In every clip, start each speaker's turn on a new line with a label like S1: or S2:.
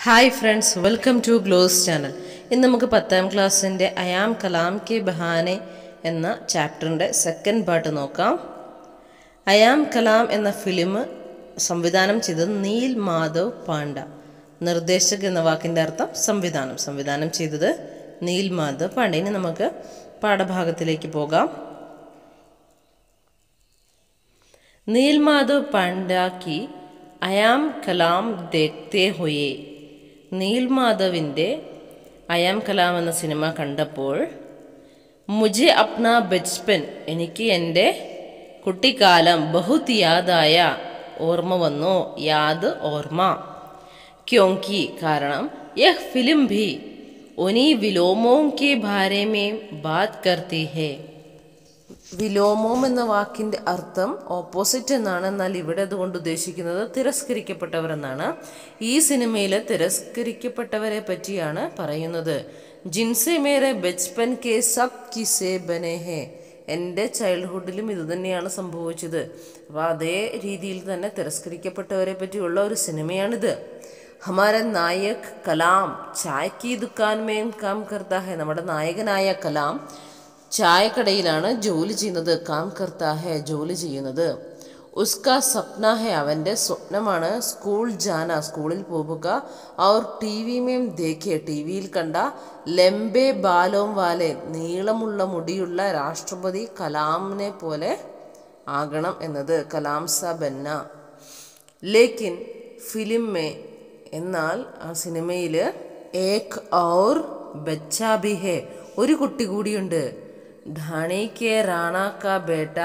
S1: hi friends welcome to gloss channel ഇന്ന് നമുക്ക് പത്താം ക്ലാസ്സിൻ്റെ അയാം കലാം കെ ബഹാനെ എന്ന ചാപ്റ്ററിൻ്റെ സെക്കൻഡ് പാർട്ട് നോക്കാം അയാം കലാം എന്ന ഫിലിം സംവിധാനം ചെയ്തത് നീൽ മാധവ് പാണ്ഡ നിർദ്ദേശക് എന്ന വാക്കിൻ്റെ അർത്ഥം സംവിധാനം സംവിധാനം ചെയ്തത് നീൽ മാധവ് പാണ്ഡ ഇനി നമുക്ക് പാഠഭാഗത്തിലേക്ക് പോകാം नील माधव पांड्या की അയാം കലാം ദേഖ്തേ ഹുയേ നീൽ മാധവിൻ്റെ അയാം കലാം എന്ന സിനിമ കണ്ടപ്പോൾ മുജെ അപ്ന ബച്പൻ എനിക്ക് എൻ്റെ കുട്ടിക്കാലം ബഹുത് യാദായ ഓർമ്മ വന്നു യാദ് ഓർമ്മ ക്യോങ്കി കാരണം യഹ് ഫിലിം ഭി ഉനി വിലോമോം കെ ബാരെ മേ ബാത് കർത്തി ഹേ വിലോമം എന്ന വാക്കിന്റെ അർത്ഥം ഓപ്പോസിറ്റ് എന്നാണ് എന്നാൽ ഇവിടെ അതുകൊണ്ട് ഉദ്ദേശിക്കുന്നത് തിരസ്കരിക്കപ്പെട്ടവർ എന്നാണ് ഈ സിനിമയിൽ തിരസ്കരിക്കപ്പെട്ടവരെ പറ്റിയാണ് പറയുന്നത് ജിൻസെ മേരെ ബച്പൻ കെ സബ് കിസേ ബനെ ഹേ എൻ്റെ ചൈൽഡ്ഹുഡിലും ഇത് തന്നെയാണ് സംഭവിച്ചത് അപ്പോൾ അതേ രീതിയിൽ തന്നെ തിരസ്കരിക്കപ്പെട്ടവരെ പറ്റിയുള്ള ഒരു സിനിമയാണിത് ഹമാര നായക് കലാം ചായക്ക് ദുക്കാൻ മേം കാം കർത്താ ഹെ നമ്മുടെ നായകനായ കലാം ചായക്കടയിലാണ് ജോലി ചെയ്യുന്നത് കാം കർത്താ ഹെ ജോലി ചെയ്യുന്നത് ഉസ്ക സപ്ന ഹെ അവൻ്റെ സ്വപ്നമാണ് സ്കൂൾ ജാന സ്കൂളിൽ പോവുക അവർ ടി വി മേം ദേഖെ ടി വിയിൽ കണ്ട ലെംബെ ബാലോം വാലെ നീളമുള്ള മുടിയുള്ള രാഷ്ട്രപതി കലാമിനെ പോലെ ആകണം എന്നത് കലാം സ ബന്ന ലേക്കിൻ ഫിലിം മേ എന്നാൽ ആ സിനിമയിൽ ഏക് ഔർ ബച്ചാ ബി ഹെ ഒരു കുട്ടി കൂടിയുണ്ട് ധാണി കെ റാണ കാ ബേട്ട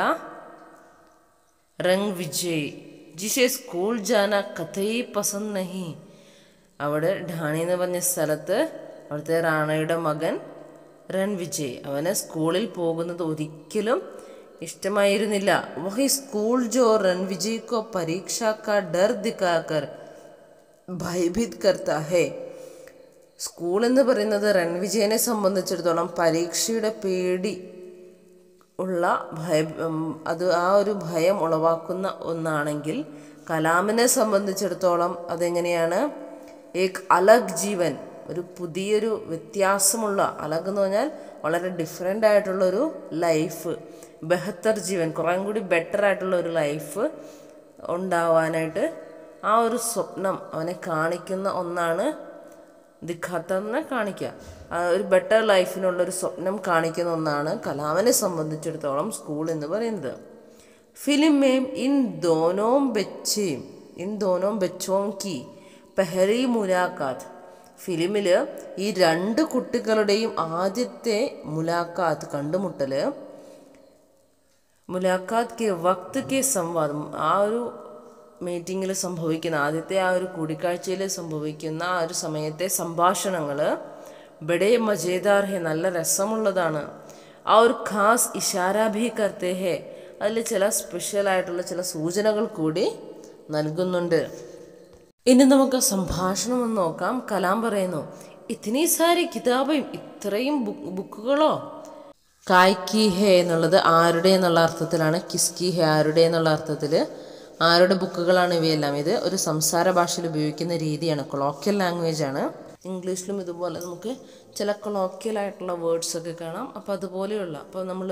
S1: റങ് വിജയ് ജിസെ സ്കൂൾ ജാന കഥയി പസന്ത് നഹി അവിടെ ഢാണി എന്ന് പറഞ്ഞ സ്ഥലത്ത് അവിടുത്തെ റാണയുടെ മകൻ രൺ വിജയ് അവന് സ്കൂളിൽ പോകുന്നത് ഒരിക്കലും ഇഷ്ടമായിരുന്നില്ല വഹി സ്കൂൾ ജോ രൺ വിജയ് കോ പരീക്ഷ കാ ഡർ ദിക്കാക്കർ ഭയഭീത് കർത്താ ഹേ സ്കൂൾ എന്ന് പറയുന്നത് രൺവിജയനെ സംബന്ധിച്ചിടത്തോളം പരീക്ഷയുടെ പേടി ഉള്ള ഭയ അത് ആ ഒരു ഭയം ഉളവാക്കുന്ന ഒന്നാണെങ്കിൽ കലാമിനെ സംബന്ധിച്ചിടത്തോളം അതെങ്ങനെയാണ് ഏക് അലഗ് ജീവൻ ഒരു പുതിയൊരു വ്യത്യാസമുള്ള അലഗ് എന്ന് പറഞ്ഞാൽ വളരെ ഡിഫറെൻ്റ് ആയിട്ടുള്ള ഒരു ലൈഫ് ബെഹത്തർ ജീവൻ കുറേ കൂടി ബെറ്റർ ആയിട്ടുള്ള ഒരു ലൈഫ് ഉണ്ടാവാനായിട്ട് ആ ഒരു സ്വപ്നം അവനെ കാണിക്കുന്ന ഒന്നാണ് ദിഖാത്തന്നെ കാണിക്കുക ഒരു ബെറ്റർ ലൈഫിനുള്ള ഒരു സ്വപ്നം കാണിക്കുന്ന ഒന്നാണ് കലാമിനെ സംബന്ധിച്ചിടത്തോളം സ്കൂൾ എന്ന് പറയുന്നത് ഫിലിം മേം ഇൻ ദോനോം ബെച്ചേം ഇൻ ദോനോം ബെച്ചോം കി പെഹരി മുലാഖാത്ത് ഫിലിമിൽ ഈ രണ്ട് കുട്ടികളുടെയും ആദ്യത്തെ മുലാഖാത്ത് കണ്ടുമുട്ടൽ മുലാഖാത്ത് കെ വക്ത് കെ സംവാദം ആ ഒരു മീറ്റിങ്ങിൽ സംഭവിക്കുന്ന ആദ്യത്തെ ആ ഒരു കൂടിക്കാഴ്ചയിൽ സംഭവിക്കുന്ന ആ ഒരു സമയത്തെ സംഭാഷണങ്ങൾ ബഡേ മജേദാർ ഹെ നല്ല രസമുള്ളതാണ് ആ ഒരു ഖാസ് ഇഷാര ഭി കർത്തേ ഹെ അതിൽ ചില സ്പെഷ്യൽ ആയിട്ടുള്ള ചില സൂചനകൾ കൂടി നൽകുന്നുണ്ട് ഇനി നമുക്ക് സംഭാഷണം ഒന്ന് നോക്കാം കലാം പറയുന്നു ഇത്തിനി സാരി കിതാബയും ഇത്രയും ബുക്കുകളോ കായ്ക്കി ഹെ എന്നുള്ളത് ആരുടെ എന്നുള്ള അർത്ഥത്തിലാണ് കിസ്കി ഹെ ആരുടെ എന്നുള്ള അർത്ഥത്തിൽ ആരുടെ ബുക്കുകളാണ് ഇവയെല്ലാം ഇത് ഒരു സംസാര ഭാഷയിൽ ഉപയോഗിക്കുന്ന രീതിയാണ് കൊളോക്കിയൽ ലാംഗ്വേജ് ആണ് ഇംഗ്ലീഷിലും ഇതുപോലെ നമുക്ക് ചില കൊളോക്കിയൽ ആയിട്ടുള്ള വേർഡ്സ് ഒക്കെ കാണാം അപ്പോൾ അതുപോലെയുള്ള അപ്പോൾ നമ്മൾ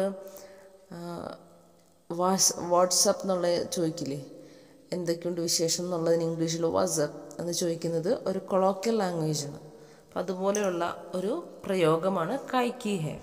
S1: വാട്സ് വാട്സപ്പ് എന്നുള്ള ചോദിക്കില്ലേ എന്തൊക്കെയുണ്ട് വിശേഷം എന്നുള്ളതിന് ഇംഗ്ലീഷിൽ വാട്സപ്പ് എന്ന് ചോദിക്കുന്നത് ഒരു കൊളോക്കിയൽ ലാംഗ്വേജ് ആണ് അപ്പം അതുപോലെയുള്ള ഒരു പ്രയോഗമാണ് കൈക്കി ഹെ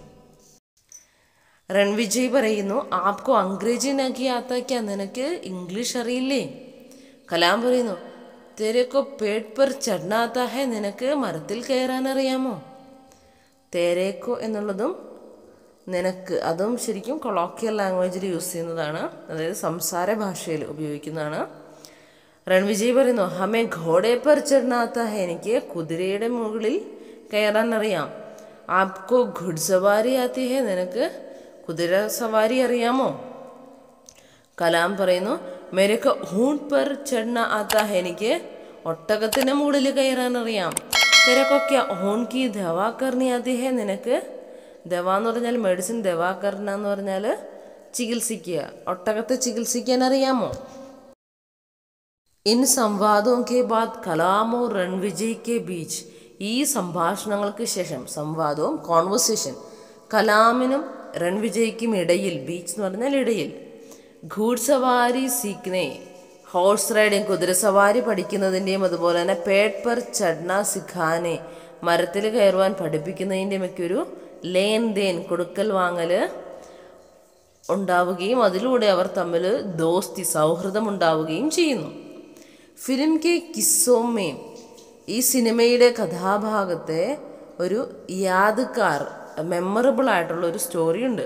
S1: രൺവിജയ് പറയുന്നു ആപ്കോ അംഗ്രേജി നക്കി ആത്താക്കിയാ നിനക്ക് ഇംഗ്ലീഷ് അറിയില്ലേ കലാം പറയുന്നു തേരേക്കോ പേട്ട് പെർ ചടനാത്ത ഹെ നിനക്ക് മരത്തിൽ കയറാൻ അറിയാമോ തേരേക്കോ എന്നുള്ളതും നിനക്ക് അതും ശരിക്കും കൊളോക്കിയൽ ലാംഗ്വേജിൽ യൂസ് ചെയ്യുന്നതാണ് അതായത് സംസാര ഭാഷയിൽ ഉപയോഗിക്കുന്നതാണ് രൺവിജയ് പറയുന്നു ഹമേ ഘോടെ പെർ ചടനാത്ത ഹെ എനിക്ക് കുതിരയുടെ മുകളിൽ കയറാൻ അറിയാം ആപ്കോ ഘുഡ്സവാരി ആത്തി ഹെ നിനക്ക് കുതിര സവാരി അറിയാമോ കലാം പറയുന്നു മെരക്ക് ഹൂൺ പെർ ചെണ്ണ ആത്ത എനിക്ക് ഒട്ടകത്തിന് മുകളിൽ കയറാൻ അറിയാം തിരക്കൊക്കെ ഹൂൺ കി ദവാ കർണി ആത്തി ഹെ നിനക്ക് ദവ എന്ന് പറഞ്ഞാൽ മെഡിസിൻ ദവാ കർണ എന്ന് പറഞ്ഞാൽ ചികിത്സിക്കുക ഒട്ടകത്തെ ചികിത്സിക്കാൻ അറിയാമോ ഇൻ സംവാദവും കെ ബാദ് കലാമോ രൺവിജയ് കെ ബീച്ച് ഈ സംഭാഷണങ്ങൾക്ക് ശേഷം സംവാദവും കോൺവെർസേഷൻ കലാമിനും രൺവിജയ്ക്കും ഇടയിൽ ബീച്ച് എന്ന് പറഞ്ഞാൽ ഇടയിൽ ഘൂഡ്സവാരി സീഖ്നെ ഹോഴ്സ് റൈഡിങ് കുതിരസവാരി പഠിക്കുന്നതിൻ്റെയും അതുപോലെ തന്നെ പേട്ട് പർ ചഡ്ന സിഖാനെ മരത്തിൽ കയറുവാൻ പഠിപ്പിക്കുന്നതിൻ്റെയും ഒക്കെ ഒരു ലേൻ ദേൻ കൊടുക്കൽ വാങ്ങൽ ഉണ്ടാവുകയും അതിലൂടെ അവർ തമ്മിൽ ദോസ്തി സൗഹൃദം ഉണ്ടാവുകയും ചെയ്യുന്നു ഫിലിം കെ കിസ്സോമേം ഈ സിനിമയുടെ കഥാഭാഗത്തെ ഒരു യാദ്കാർ മെമ്മറബിൾ ആയിട്ടുള്ള ഒരു സ്റ്റോറിയുണ്ട്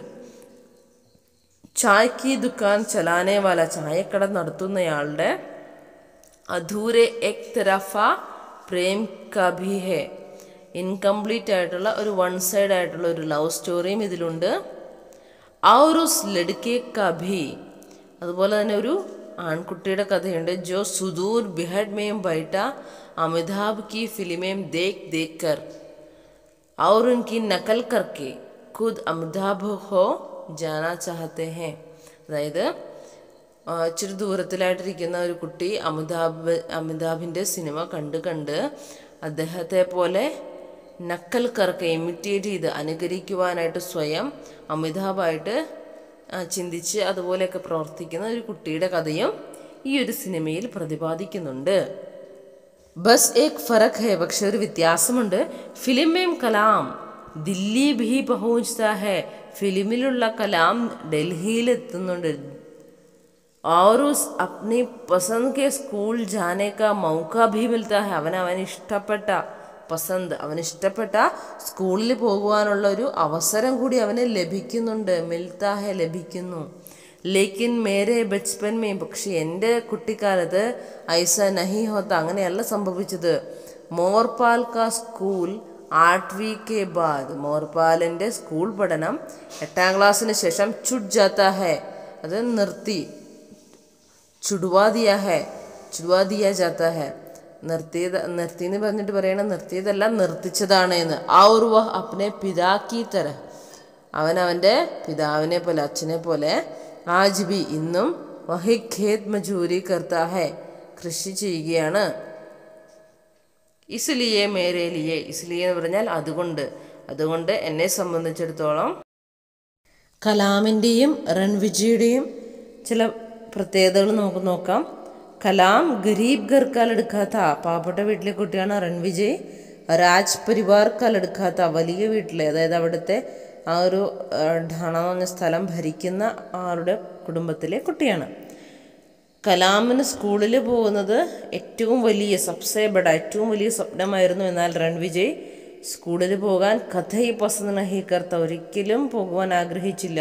S1: ചായക്ക് ദുക്കാൻ ചലാനെ വാല ചായക്കട നടത്തുന്നയാളുടെ അധൂരെ എക് തരഫ പ്രേം കഭി ഹെ ഇൻകംപ്ലീറ്റ് ആയിട്ടുള്ള ഒരു വൺ സൈഡ് ആയിട്ടുള്ള ഒരു ലവ് സ്റ്റോറിയും ഇതിലുണ്ട് ഔർ ഉസ് ലഡ്കെ കഭി അതുപോലെ തന്നെ ഒരു ആൺകുട്ടിയുടെ കഥയുണ്ട് ജോ സുദൂർ ബിഹഡ് മേം ബൈട്ട അമിതാഭ് കി ഫിലിമേം ദേഖ് ദേഖ് കർ और उनकी नकल करके खुद അമിതാഭ് ഹോ ജാന ചാഹത്തെ ഹേ അതായത് ആ, ഇച്ചിരി ദൂരത്തിലായിട്ടിരിക്കുന്ന ഒരു കുട്ടി അമിതാഭ് അമിതാഭിൻ്റെ സിനിമ കണ്ട് കണ്ട് അദ്ദേഹത്തെ പോലെ നക്കൽ കർക്ക് ഇമിറ്റേറ്റ് ചെയ്ത് അനുകരിക്കുവാനായിട്ട് സ്വയം അമിതാഭായിട്ട് ആ, ചിന്തിച്ച് അതുപോലെയൊക്കെ പ്രവർത്തിക്കുന്ന ഒരു കുട്ടിയുടെ കഥയും ഈ ഒരു സിനിമയിൽ പ്രതിപാദിക്കുന്നുണ്ട് ബസ് ഏക് ഫറക് ഹെ പക്ഷെ ഒരു വ്യത്യാസമുണ്ട് ഫിലിമേം കലാം ദില്ലി ഭി പഹുഞ്ചത ഹെ ഫിലിമിലുള്ള കലാം ഡൽഹിയിൽ എത്തുന്നുണ്ട് और उस अपनी पसंद के स्कूल जाने का मौका भी मिलता है അവൻ അവൻ ഇഷ്ടപ്പെട്ട പസന്ത് അവൻ ഇഷ്ടപ്പെട്ട സ്കൂളിൽ പോകുവാനുള്ള ഒരു അവസരം കൂടി അവന് ലഭിക്കുന്നുണ്ട് മിൽത്ത ഹെ ലഭിക്കുന്നു ലേക്കിൻ മേരെ ബച്പൻ മേ പക്ഷെ എൻ്റെ കുട്ടിക്കാലത്ത് ഐസ നഹി ഹോത്ത അങ്ങനെയല്ല സംഭവിച്ചത് മോർപാൽ കാ സ്കൂൾ ആട്വി കെ ബാദ് മോർപാലിൻ്റെ സ്കൂൾ പഠനം എട്ടാം ക്ലാസ്സിന് ശേഷം ചുട്ട് ജാത്ത ഹെ അത് നിർത്തി ചുടുവാ ദിയാ ഹെ ചുടുവാ ദിയാ ജാത്ത ഹെ നിർത്തിയത് നിർത്തി എന്ന് പറഞ്ഞിട്ട് പറയണം നിർത്തിയതല്ല നിർത്തിച്ചതാണ് എന്ന് ഔർ വഹ് അപ്നെ പിതാക്കി തര അവൻ അവൻ്റെ പിതാവിനെ പോലെ അച്ഛനെ പോലെ ആജ് ബി ഇന്നും വഹി ഖേത് മജൂരി കർത്താ ഹെ കൃഷി ചെയ്യുകയാണ് ഇസ്ലിയെ മേരെ ലിയെ ഇസ്ലിയെ എന്ന് പറഞ്ഞാൽ അതുകൊണ്ട് അതുകൊണ്ട് എന്നെ സംബന്ധിച്ചിടത്തോളം കലാമിൻ്റെയും റൺവിജിയുടെയും ചില പ്രത്യേകതകൾ നമുക്ക് നോക്കാം കലാം ഗരീബ് ഘർക്കാൽ എടുക്കാത്ത പാവപ്പെട്ട വീട്ടിലെ കുട്ടിയാണ് റൺവിജയ് രാജ് പരിവാർക്കാൽ എടുക്കാത്ത വലിയ വീട്ടിലെ അതായത് അവിടുത്തെ ആ ഒരു ആ, ഢാണ എന്ന് പറഞ്ഞ സ്ഥലം ഭരിക്കുന്ന ആളുടെ കുടുംബത്തിലെ കുട്ടിയാണ് കലാമിന് സ്കൂളിൽ പോകുന്നത് ഏറ്റവും വലിയ സബ്സേ ബഡ ഏറ്റവും വലിയ സ്വപ്നമായിരുന്നു എന്നാൽ രൺവിജയ് സ്കൂളിൽ പോകാൻ കഥയി പസന്ത് നഹി കർത്ത ഒരിക്കലും പോകുവാൻ ആഗ്രഹിച്ചില്ല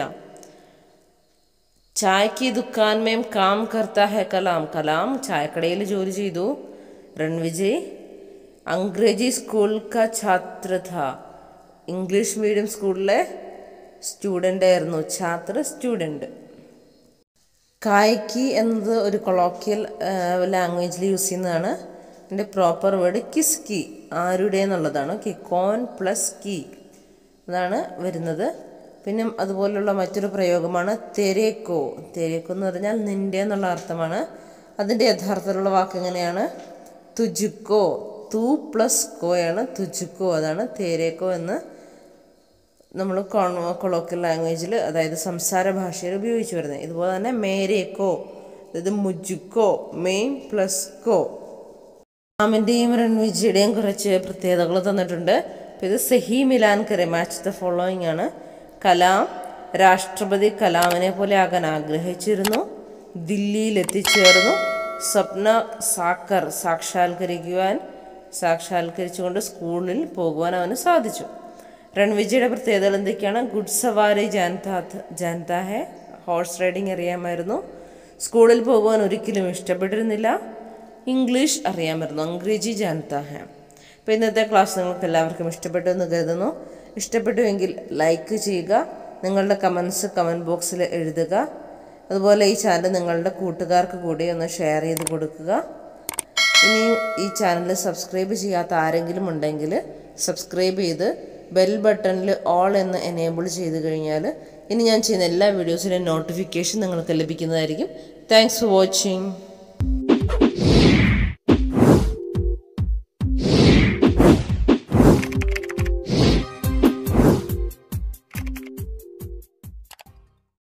S1: ചായക്ക് ദുക്കാൻ മേം കാം കർത്ത ഹെ കലാം കലാം ചായക്കടയിൽ ജോലി ചെയ്തു രൺവിജയ് അംഗ്രേജി സ്കൂൾ കാ ഛാത്ര ഥ ഇംഗ്ലീഷ് മീഡിയം സ്കൂളിലെ സ്റ്റുഡൻ്റ് ആയിരുന്നു ഛാത്ര സ്റ്റുഡൻറ്റ് കായ്ക്ക് എന്നത് ഒരു കൊളോക്കിയൽ ലാംഗ്വേജിൽ യൂസ് ചെയ്യുന്നതാണ് എൻ്റെ പ്രോപ്പർ വേർഡ് കിസ്കി ആരുടെ എന്നുള്ളതാണ് ഓക്കെ കോൺ പ്ലസ് കീ അതാണ് വരുന്നത് പിന്നെ അതുപോലുള്ള മറ്റൊരു പ്രയോഗമാണ് തെരേക്കോ തെരേക്കോ എന്ന് പറഞ്ഞാൽ നിൻ്റെ എന്നുള്ള അർത്ഥമാണ് അതിൻ്റെ യഥാർത്ഥത്തിലുള്ള വാക്ക് എങ്ങനെയാണ് തുജുക്കോ തു പ്ലസ് കോയാണ് തുജുക്കോ അതാണ് തേരേക്കോ എന്ന് നമ്മൾ കോൺ കൊളോക്കൽ ലാംഗ്വേജിൽ അതായത് സംസാര ഭാഷയിൽ ഉപയോഗിച്ച് വരുന്നത് ഇതുപോലെ തന്നെ മേരേക്കോ അതായത് മുജുക്കോ മെയിൻ പ്ലസ് കോ റാമിൻ്റെയും രൺവിജിയുടെയും കുറച്ച് പ്രത്യേകതകൾ തന്നിട്ടുണ്ട് അപ്പോൾ ഇത് സഹി മിലാൻ കരെ മാച്ച് ദ ഫോളോയിങ് ആണ് കലാം രാഷ്ട്രപതി കലാമിനെ പോലെ ആകാൻ ആഗ്രഹിച്ചിരുന്നു ദില്ലിയിൽ എത്തിച്ചേർന്നു സ്വപ്ന സാക്കർ സാക്ഷാത്കരിക്കുവാൻ സാക്ഷാത്കരിച്ചുകൊണ്ട് സ്കൂളിൽ പോകുവാൻ അവന് സാധിച്ചു രൺവിജയുടെ പ്രത്യേകതകൾ എന്തൊക്കെയാണ് ഗുഡ് സവാരി ജാൻതാ ജാൻതാ ഹെ ഹോഴ്സ് റൈഡിങ് അറിയാമായിരുന്നു സ്കൂളിൽ പോകുവാൻ ഒരിക്കലും ഇഷ്ടപ്പെട്ടിരുന്നില്ല ഇംഗ്ലീഷ് അറിയാമായിരുന്നു അംഗ്രേജി ജാൻതാ ഹെ അപ്പോൾ ഇന്നത്തെ ക്ലാസ് നിങ്ങൾക്ക് എല്ലാവർക്കും ഇഷ്ടപ്പെട്ടു എന്ന് കരുതുന്നു ഇഷ്ടപ്പെട്ടുവെങ്കിൽ ലൈക്ക് ചെയ്യുക നിങ്ങളുടെ കമൻസ് കമൻറ്റ് ബോക്സിൽ എഴുതുക അതുപോലെ ഈ ചാനൽ നിങ്ങളുടെ കൂട്ടുകാർക്ക് കൂടി ഒന്ന് ഷെയർ ചെയ്ത് കൊടുക്കുക ഇനി ഈ ചാനൽ സബ്സ്ക്രൈബ് ചെയ്യാത്ത ആരെങ്കിലും ഉണ്ടെങ്കിൽ സബ്സ്ക്രൈബ് ചെയ്ത് ബെൽ ബട്ടണിൽ ഓൾ എന്ന് എനേബിൾ ചെയ്ത് കഴിഞ്ഞാൽ ഇനി ഞാൻ ചെയ്യുന്ന എല്ലാ വീഡിയോസിൻ്റെയും നോട്ടിഫിക്കേഷൻ നിങ്ങൾക്ക് ലഭിക്കുന്നതായിരിക്കും താങ്ക്സ് ഫോർ വാച്ചിങ്